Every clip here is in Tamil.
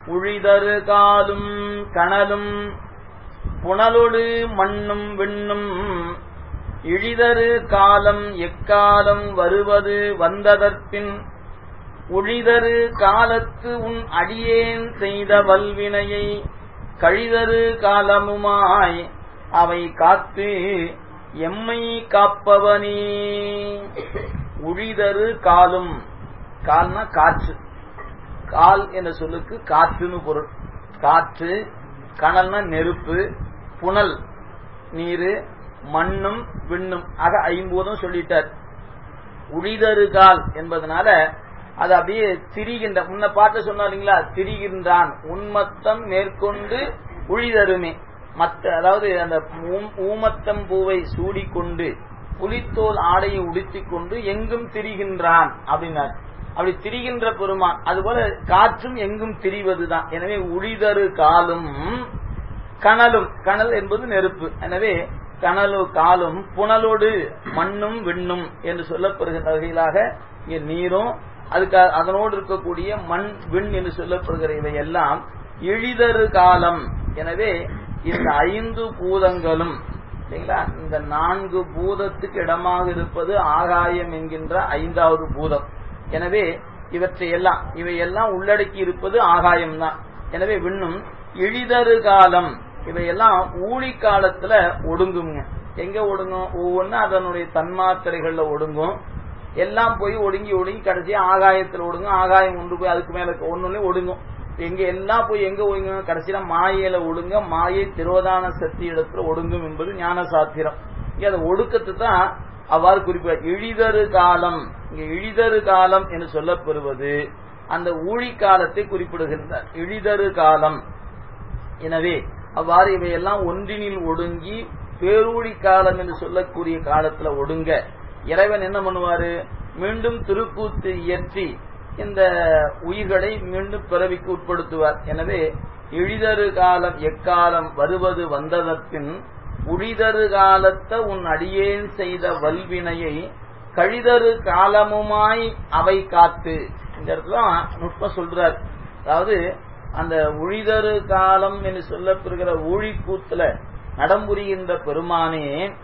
உழிதரு காலும் கணலும் புனலொடு மண்ணும் விண்ணும் இழிதரு காலம் எக்காலம் வருவது வந்ததற்பின் உழிதரு காலத்து உன் அடியேன் செய்த வல்வினையை கழிதரு காலமுமாய் அவை காத்து எம்மை காப்பவனே உழிதரு காலும் கால்னா காற்று கால் என்ற சொல்லுக்கு காற்றுன்னு பொருள் காற்று கனல்னா நெருப்பு புனல் நீரு மண்ணும் விண்ணும் ஆக ஐம்பூதம் சொல்லிட்டார் உழிதரு கால் என்பதனால அது அப்படியே திரிகின்ற முன்ன பாட்டு சொன்னாருங்களா திரிகின்றான் உன்மத்தம் மேற்கொண்டு உழிதருமே மத்த அதாவது அந்த ஊமத்தம் பூவை சூடிக்கொண்டு புலித்தோல் ஆடையை உடுத்திக் கொண்டு எங்கும் திரிகின்றான் அப்படின்னார் அப்படி திரிகின்ற பெருமான் அதுபோல காற்றும் எங்கும் திரிவதுதான் எனவே உழிதரு காலும் கனலும் கனல் என்பது நெருப்பு எனவே கனலு காலும் புனலோடு மண்ணும் விண்ணும் என்று சொல்லப்படுகின்ற வகையிலாக இங்கே நீரும் அதுக்கு அதனோடு இருக்கக்கூடிய மண் விண் என்று சொல்லப்படுகிற இவை எல்லாம் எழிதரு காலம் எனவே இந்த ஐந்து பூதங்களும் இல்லைங்களா இந்த நான்கு பூதத்துக்கு இடமாக இருப்பது ஆகாயம் என்கின்ற ஐந்தாவது பூதம் எனவே இவற்றை எல்லாம் இவையெல்லாம் உள்ளடக்கி இருப்பது ஆகாயம் தான் எனவே விண்ணும் எழிதரு காலம் இவையெல்லாம் ஊழி காலத்துல ஒடுங்குங்க எங்க ஒடுங்கும் ஒவ்வொன்றும் அதனுடைய தன்மாத்திரைகள்ல ஒடுங்கும் எல்லாம் போய் ஒடுங்கி ஒடுங்கி கடைசியா ஆகாயத்துல ஒடுங்கும் ஆகாயம் ஒன்று போய் அதுக்கு மேல ஒன்னு ஒடுங்கும் எங்க எல்லாம் போய் எங்க ஒடுங்க கடைசியில மாயையில ஒடுங்க மாயை திரோதான சக்தி இடத்துல ஒடுங்கும் என்பது ஞான சாத்திரம் இங்க அந்த ஒடுக்கத்தை தான் அவ்வாறு குறிப்பிட இழிதரு காலம் இங்க இழிதரு காலம் என்று சொல்லப்பெறுவது அந்த ஊழி காலத்தை குறிப்பிடுகின்றார் இழிதரு காலம் எனவே அவ்வாறு இவையெல்லாம் ஒன்றினில் ஒடுங்கி பேரூழி காலம் என்று சொல்லக்கூடிய காலத்துல ஒடுங்க இறைவன் என்ன பண்ணுவாரு மீண்டும் திருக்கூத்து இயற்றி இந்த உயிர்களை மீண்டும் பிறவிக்கு உட்படுத்துவார் எனவே இழிதரு காலம் எக்காலம் வருவது வந்ததற்பின் உழிதரு காலத்த உன் அடியேன் செய்த வல்வினையை கழிதரு காலமுமாய் அவை காத்து இந்த இடத்துல நுட்பம் சொல்றார் அதாவது அந்த உழிதரு காலம் என்று சொல்லப்படுகிற ஊழி கூத்துல நடம்புரிகின்ற பெருமானே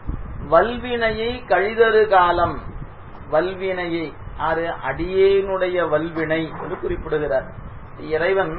வல்வினையை கழிதரு காலம் வல்வினையை ஆறு அடியேனுடைய வல்வினை என்று குறிப்பிடுகிறார் இறைவன்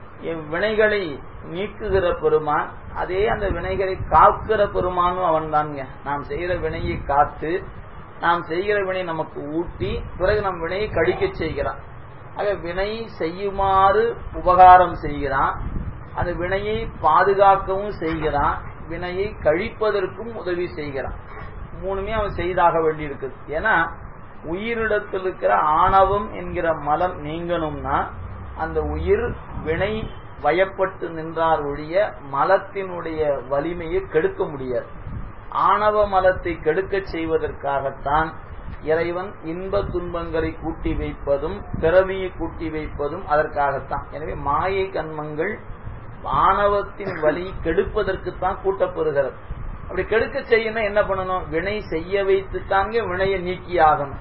வினைகளை நீக்குகிற பெருமான் அதே அந்த வினைகளை காக்கிற பெருமானும் அவன் தாங்க நாம் செய்கிற வினையை காத்து நாம் செய்கிற வினை நமக்கு ஊட்டி பிறகு நம் வினையை கழிக்க செய்கிறான் ஆக வினை செய்யுமாறு உபகாரம் செய்கிறான் அந்த வினையை பாதுகாக்கவும் செய்கிறான் வினையை கழிப்பதற்கும் உதவி செய்கிறான் மூணுமே அவன் செய்தாக வேண்டியிருக்குது ஏன்னா உயிரிடத்தில் இருக்கிற ஆணவம் என்கிற மலம் நீங்கணும்னா அந்த உயிர் வினை வயப்பட்டு நின்றார் ஒழிய மலத்தினுடைய வலிமையை கெடுக்க முடியாது ஆணவ மலத்தை கெடுக்க செய்வதற்காகத்தான் இறைவன் இன்ப துன்பங்களை கூட்டி வைப்பதும் பிறவியை கூட்டி வைப்பதும் அதற்காகத்தான் எனவே மாயை கண்மங்கள் ஆணவத்தின் வழி கெடுப்பதற்குத்தான் கூட்டப்பெறுகிறது அப்படி கெடுக்க செய்யணும் என்ன பண்ணணும் வினை செய்ய வைத்துத்தாங்க வினையை நீக்கி ஆகணும்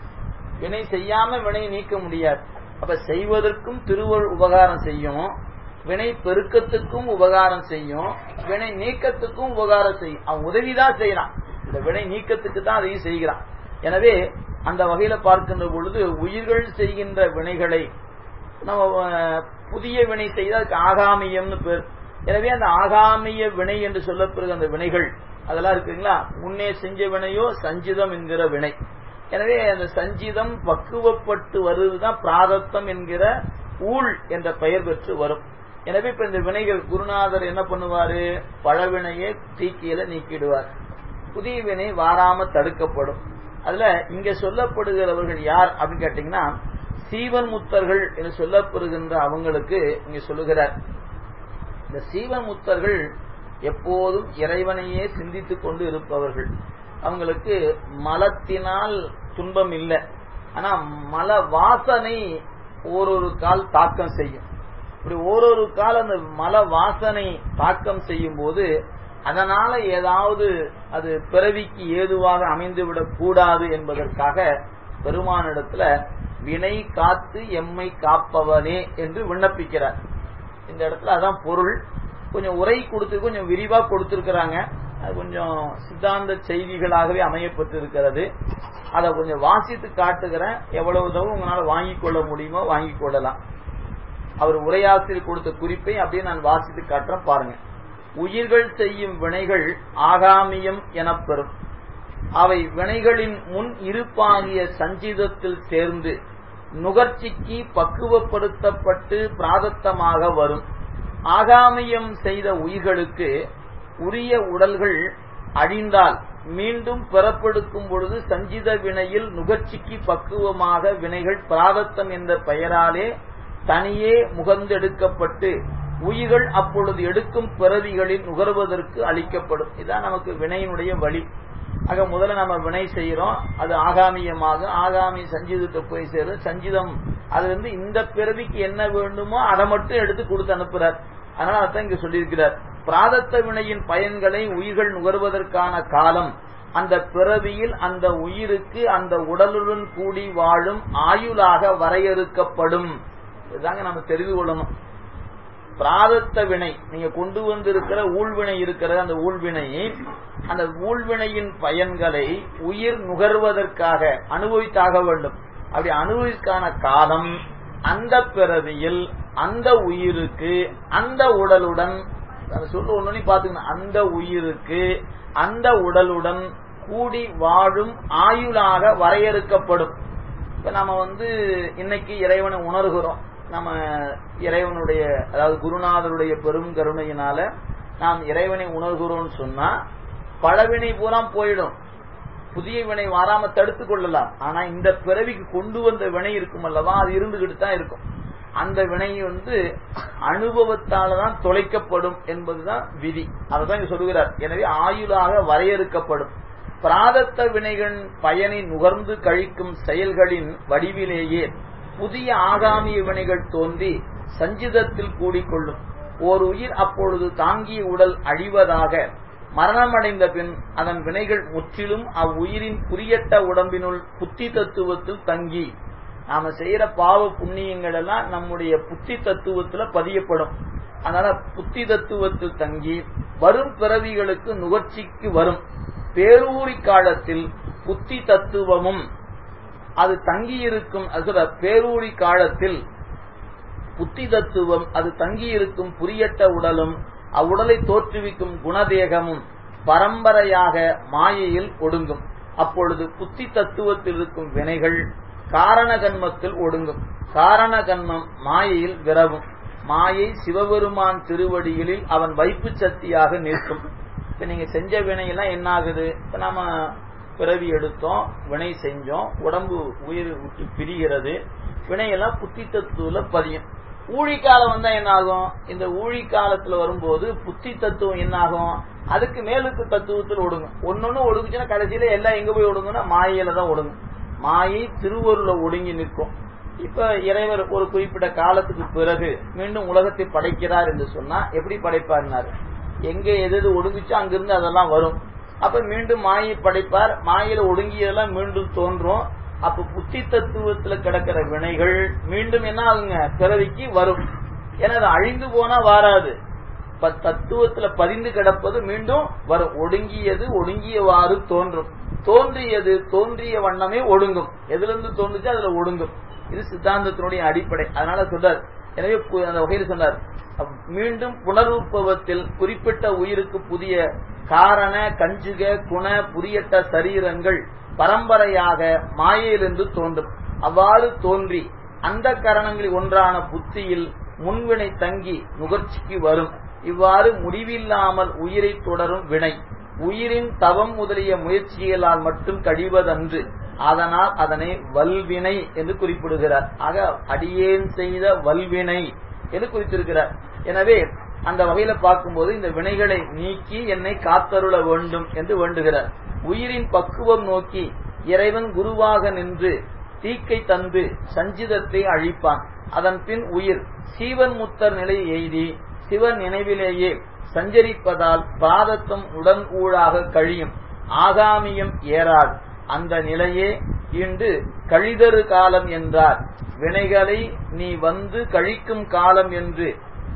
வினை செய்யாம வினையை நீக்க முடியாது அப்ப செய்வதற்கும் திருவள் உபகாரம் செய்யும் வினை பெருக்கத்துக்கும் உபகாரம் செய்யும் வினை நீக்கத்துக்கும் உபகாரம் செய்யும் அவன் உதவிதான் செய்யறான் இந்த வினை நீக்கத்துக்கு தான் அதையும் செய்கிறான் எனவே அந்த வகையில பார்க்கின்ற பொழுது உயிர்கள் செய்கின்ற வினைகளை நம்ம புதிய வினை செய்தால் அதுக்கு ஆகாமியம்னு பேர் எனவே அந்த ஆகாமிய வினை என்று சொல்லப்படுகிற அந்த வினைகள் அதெல்லாம் இருக்குங்களா முன்னே செஞ்ச வினையோ சஞ்சிதம் என்கிற வினை எனவே அந்த சஞ்சிதம் பக்குவப்பட்டு வருவதுதான் பிராதத்தம் என்கிற ஊழ் என்ற பெயர் பெற்று வரும் எனவே இப்ப இந்த வினைகள் குருநாதர் என்ன பண்ணுவாரு பழவினையை தீக்கியில நீக்கிடுவார் புதிய வினை வாராம தடுக்கப்படும் அதுல இங்க சொல்லப்படுகிறவர்கள் யார் அப்படின்னு கேட்டீங்கன்னா சீவன் முத்தர்கள் என்று சொல்லப்படுகின்ற அவங்களுக்கு இங்க சொல்லுகிறார் இந்த சீவன் முத்தர்கள் எப்போதும் இறைவனையே சிந்தித்துக் கொண்டு இருப்பவர்கள் அவங்களுக்கு மலத்தினால் துன்பம் இல்லை ஆனா மல வாசனை ஓரொரு கால் தாக்கம் செய்யும் இப்படி ஓரொரு கால் அந்த மல வாசனை தாக்கம் செய்யும் போது அதனால ஏதாவது அது பிறவிக்கு ஏதுவாக அமைந்துவிடக் கூடாது என்பதற்காக பெருமானிடத்துல வினை காத்து எம்மை காப்பவனே என்று விண்ணப்பிக்கிறார் இந்த இடத்துல அதான் பொருள் கொஞ்சம் உரை கொடுத்து கொஞ்சம் விரிவா கொடுத்திருக்கிறாங்க அது கொஞ்சம் சித்தாந்த செய்திகளாகவே அமையப்பட்டிருக்கிறது அதை கொஞ்சம் வாசித்து காட்டுகிறேன் எவ்வளவு தவிர உங்களால வாங்கிக் கொள்ள முடியுமோ வாங்கிக் கொள்ளலாம் அவர் உரையாசிரியர் கொடுத்த குறிப்பை அப்படியே நான் வாசித்து காட்டுறேன் பாருங்க உயிர்கள் செய்யும் வினைகள் ஆகாமியம் எனப்பெறும் அவை வினைகளின் முன் இருப்பாகிய சஞ்சிதத்தில் சேர்ந்து நுகர்ச்சிக்கு பக்குவப்படுத்தப்பட்டு பிராதத்தமாக வரும் ஆகாமியம் செய்த உயிர்களுக்கு உரிய உடல்கள் அழிந்தால் மீண்டும் பெறப்படுத்தும் பொழுது சஞ்சித வினையில் நுகர்ச்சிக்கு பக்குவமாக வினைகள் பிராதத்தம் என்ற பெயராலே தனியே முகந்தெடுக்கப்பட்டு உயிர்கள் அப்பொழுது எடுக்கும் பிறவிகளில் நுகர்வதற்கு அளிக்கப்படும் இதுதான் நமக்கு வினையினுடைய வழி ஆக முதல்ல நம்ம வினை செய்யறோம் அது ஆகாமியமாக ஆகாமி சஞ்சிதத்தை போய் சேரும் சஞ்சிதம் அது வந்து இந்த பிறவிக்கு என்ன வேண்டுமோ அதை மட்டும் எடுத்து கொடுத்து அனுப்புறார் அதனால அதான் இங்க சொல்லியிருக்கிறார் பிராதத்த வினையின் பயன்களை உயிர்கள் நுகர்வதற்கான காலம் அந்த பிறவியில் அந்த உயிருக்கு அந்த உடலுடன் கூடி வாழும் ஆயுளாக வரையறுக்கப்படும் இதுதாங்க நம்ம தெரிந்து கொள்ளணும் பிராதத்த வினை நீங்க கொண்டு வந்திருக்கிற ஊழ்வினை இருக்கிற அந்த ஊழ்வினை அந்த ஊழ்வினையின் பயன்களை உயிர் நுகர்வதற்காக அனுபவித்தாக வேண்டும் அப்படி அனுபவிக்கான காலம் அந்த பிறவியில் அந்த உயிருக்கு அந்த உடலுடன் சொல்ல ஒண்ணு பாத்துக்கணும் அந்த உயிருக்கு அந்த உடலுடன் கூடி வாழும் ஆயுளாக வரையறுக்கப்படும் இப்ப நம்ம வந்து இன்னைக்கு இறைவனை உணர்கிறோம் நம்ம இறைவனுடைய அதாவது குருநாதருடைய பெரும் கருணையினால நாம் இறைவனை உணர்கிறோம்னு சொன்னா பழவினை பூரா போயிடும் புதிய வினை வராம தடுத்து கொள்ளலாம் ஆனா இந்த பிறவிக்கு கொண்டு வந்த வினை இருக்கும் அல்லவா அது இருந்துகிட்டு தான் இருக்கும் அந்த வினை வந்து அனுபவத்தால தான் தொலைக்கப்படும் என்பதுதான் விதி அதான் இங்க சொல்லுகிறார் எனவே ஆயுளாக வரையறுக்கப்படும் பிராதத்த வினைகள் பயனை நுகர்ந்து கழிக்கும் செயல்களின் வடிவிலேயே புதிய ஆகாமிய வினைகள் தோன்றி சஞ்சிதத்தில் கூடிக்கொள்ளும் ஓர் உயிர் அப்பொழுது தாங்கிய உடல் அழிவதாக மரணமடைந்த பின் அதன் வினைகள் முற்றிலும் அவ்வுயிரின் புரியட்ட உடம்பினுள் புத்தி தத்துவத்தில் தங்கி நாம செய்யற பாவ புண்ணியங்கள் எல்லாம் நம்முடைய புத்தி தத்துவத்துல பதியப்படும் அதனால புத்தி தத்துவத்தில் தங்கி வரும் பிறவிகளுக்கு நுகர்ச்சிக்கு வரும் பேரூரி காலத்தில் புத்தி தத்துவமும் அது தங்கியிருக்கும் பேரூரி காலத்தில் புத்தி தத்துவம் அது தங்கியிருக்கும் புரியட்ட உடலும் அவ்வுடலை தோற்றுவிக்கும் குணதேகமும் பரம்பரையாக மாயையில் ஒடுங்கும் அப்பொழுது புத்தி தத்துவத்தில் இருக்கும் வினைகள் காரண கன்மத்தில் ஒடுங்கும் காரண கன்மம் மாயையில் விரவும் மாயை சிவபெருமான் திருவடிகளில் அவன் வைப்பு சக்தியாக நிற்கும் இப்ப நீங்க செஞ்ச வினையெல்லாம் என்ன ஆகுது இப்ப நாம பிறவி எடுத்தோம் வினை செஞ்சோம் உடம்பு உயிர் விட்டு பிரிகிறது வினையெல்லாம் புத்தி தத்துவல பதியும் ஊழிக்காலம் வந்தா என்ன ஆகும் இந்த ஊழி காலத்துல வரும்போது புத்தி தத்துவம் என்ன ஆகும் அதுக்கு மேலுக்கு தத்துவத்தில் ஒடுங்கும் ஒன்னொன்னு ஒடுங்குச்சுன்னா கடைசியில எல்லாம் எங்க போய் ஒடுங்கும்னா மாயையில தான் ஒடுங்கும் மாயை திருவருள ஒடுங்கி நிற்கும் இப்ப இறைவர் ஒரு குறிப்பிட்ட காலத்துக்கு பிறகு மீண்டும் உலகத்தை படைக்கிறார் என்று சொன்னா எப்படி படைப்பார்னாரு எங்க எது எது ஒடுங்குச்சோ அங்கிருந்து அதெல்லாம் வரும் அப்ப மீண்டும் மாயை படைப்பார் மாயில ஒடுங்கியதெல்லாம் மீண்டும் தோன்றும் அப்ப புத்தி தத்துவத்துல கிடக்கிற வினைகள் மீண்டும் என்ன ஆகுங்க பிறவிக்கு வரும் ஏன்னா அது அழிந்து போனா வாராது தத்துவத்துல பதிந்து கிடப்பது மீண்டும் வரும் ஒடுங்கியது ஒடுங்கியவாறு தோன்றும் தோன்றியது தோன்றிய வண்ணமே ஒடுங்கும் எதுல இருந்து தோன்றுச்சு அதுல ஒடுங்கும் இது சித்தாந்தத்தினுடைய அடிப்படை அதனால சொல்றார் எனவே அந்த வகையில் சொன்னார் மீண்டும் புனருற்பவத்தில் குறிப்பிட்ட உயிருக்கு புதிய காரண கஞ்சுக குண புரியட்ட சரீரங்கள் பரம்பரையாக மாயையிலிருந்து தோன்றும் அவ்வாறு தோன்றி அந்த கரணங்களில் ஒன்றான புத்தியில் முன்வினை தங்கி நுகர்ச்சிக்கு வரும் இவ்வாறு முடிவில்லாமல் உயிரை தொடரும் வினை உயிரின் தவம் முதலிய முயற்சிகளால் மட்டும் கழிவதன்று அதனால் அதனை வல்வினை என்று குறிப்பிடுகிறார் ஆக அடியேன் செய்த வல்வினை என்று குறித்திருக்கிறார் எனவே அந்த வகையில பார்க்கும்போது இந்த வினைகளை நீக்கி என்னை காத்தருள வேண்டும் என்று வேண்டுகிறார் உயிரின் பக்குவம் நோக்கி இறைவன் குருவாக நின்று தீக்கை தந்து சஞ்சிதத்தை அழிப்பான் அதன் பின் உயிர் சீவன் முத்தர் நிலை எய்தி சிவன் நினைவிலேயே சஞ்சரிப்பதால் பாதத்தம் உடன் ஊழாக கழியும் ஆகாமியம் ஏறாது அந்த நிலையே இன்று கழிதரு காலம் என்றார் வினைகளை நீ வந்து கழிக்கும் காலம் என்று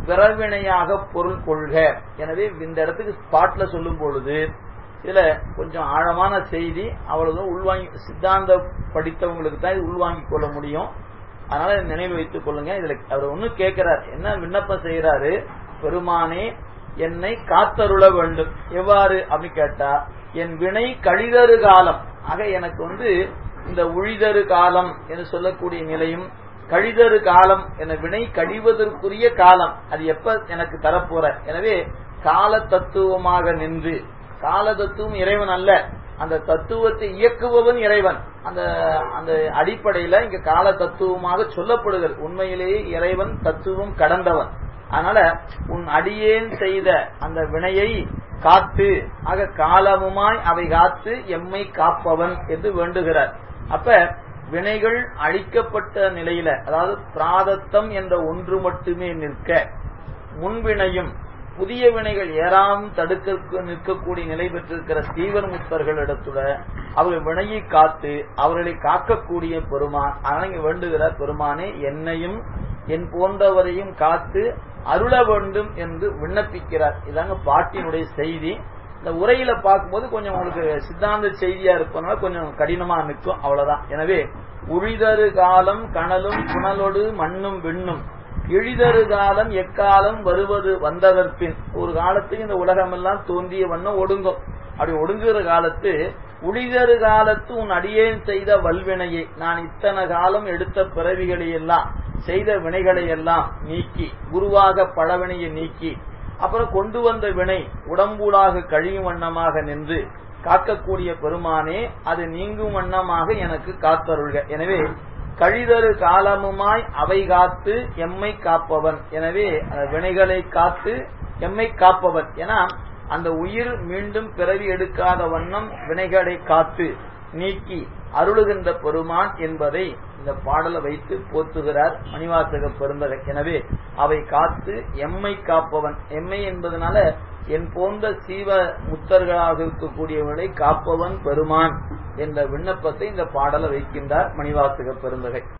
பிறவினையாக பொருள் கொள்க எனவே இந்த இடத்துக்கு ஸ்பாட்ல சொல்லும் பொழுது இதுல கொஞ்சம் ஆழமான செய்தி அவ்வளவு உள்வாங்கி சித்தாந்த படித்தவங்களுக்கு தான் இது உள்வாங்கிக் கொள்ள முடியும் அதனால நினைவு வைத்துக் கொள்ளுங்க இதுல அவர் ஒண்ணு கேட்கிறார் என்ன விண்ணப்பம் செய்யறாரு பெருமானே என்னை காத்தருள வேண்டும் எவ்வாறு அப்படின்னு கேட்டா என் வினை கழிதரு காலம் ஆக எனக்கு வந்து இந்த உழிதரு காலம் என்று சொல்லக்கூடிய நிலையும் கழிதரு காலம் என வினை கழிவதற்குரிய காலம் அது எப்ப எனக்கு தரப்போற எனவே கால தத்துவமாக நின்று கால தத்துவம் இறைவன் அல்ல அந்த தத்துவத்தை இயக்குபவன் இறைவன் அந்த அந்த அடிப்படையில இங்க கால தத்துவமாக சொல்லப்படுகிறது உண்மையிலேயே இறைவன் தத்துவம் கடந்தவன் அதனால உன் அடியேன் செய்த அந்த வினையை காத்து ஆக காலமுமாய் அவை காத்து எம்மை காப்பவன் என்று வேண்டுகிறார் அப்ப வினைகள் அழிக்கப்பட்ட நிலையில அதாவது பிராதத்தம் என்ற ஒன்று மட்டுமே நிற்க முன்வினையும் புதிய வினைகள் ஏறாமல் தடுக்க நிற்கக்கூடிய நிலை பெற்றிருக்கிற தீவர முத்தர்களிடத்துல அவர்கள் வினையை காத்து அவர்களை காக்கக்கூடிய பெருமான் ஆனால் இங்க வேண்டுகிறார் பெருமானே என்னையும் என் போன்றவரையும் காத்து அருள வேண்டும் என்று விண்ணப்பிக்கிறார் இதாங்க பாட்டினுடைய செய்தி இந்த உரையில பார்க்கும்போது கொஞ்சம் உங்களுக்கு சித்தாந்த செய்தியா இருப்பதனால கொஞ்சம் கடினமா நிற்கும் அவ்வளவுதான் எனவே உழிதரு காலம் கனலும் புனலொடு மண்ணும் விண்ணும் இழிதரு காலம் எக்காலம் வருவது வந்ததற்பின் ஒரு காலத்துக்கு இந்த உலகம் எல்லாம் தோன்றிய வண்ணம் ஒடுங்கும் அப்படி ஒடுங்குகிற காலத்து உழிதரு காலத்து உன் அடியேன் செய்த வல்வினையை நான் இத்தனை காலம் எடுத்த பிறவிகளை எல்லாம் செய்த வினைகளை எல்லாம் நீக்கி குருவாக பழவினையை நீக்கி அப்புறம் கொண்டு வந்த வினை உடம்பூடாக கழியும் வண்ணமாக நின்று காக்கக்கூடிய பெருமானே அது நீங்கும் வண்ணமாக எனக்கு காத்தருள்க எனவே கழிதரு காலமுமாய் அவை காத்து எம்மை காப்பவன் எனவே வினைகளை காத்து எம்மை காப்பவன் ஏன்னா அந்த உயிர் மீண்டும் பிறவி எடுக்காத வண்ணம் வினைகளை காத்து நீக்கி அருளுகின்ற பெருமான் என்பதை இந்த பாடலை வைத்து போத்துகிறார் மணிவாசக பெருந்தகை எனவே அவை காத்து எம்மை காப்பவன் எம்மை என்பதனால என் போன்ற சீவ முத்தர்களாக இருக்கக்கூடியவர்களை காப்பவன் பெருமான் என்ற விண்ணப்பத்தை இந்த பாடலை வைக்கின்றார் மணிவாசக பெருந்தகை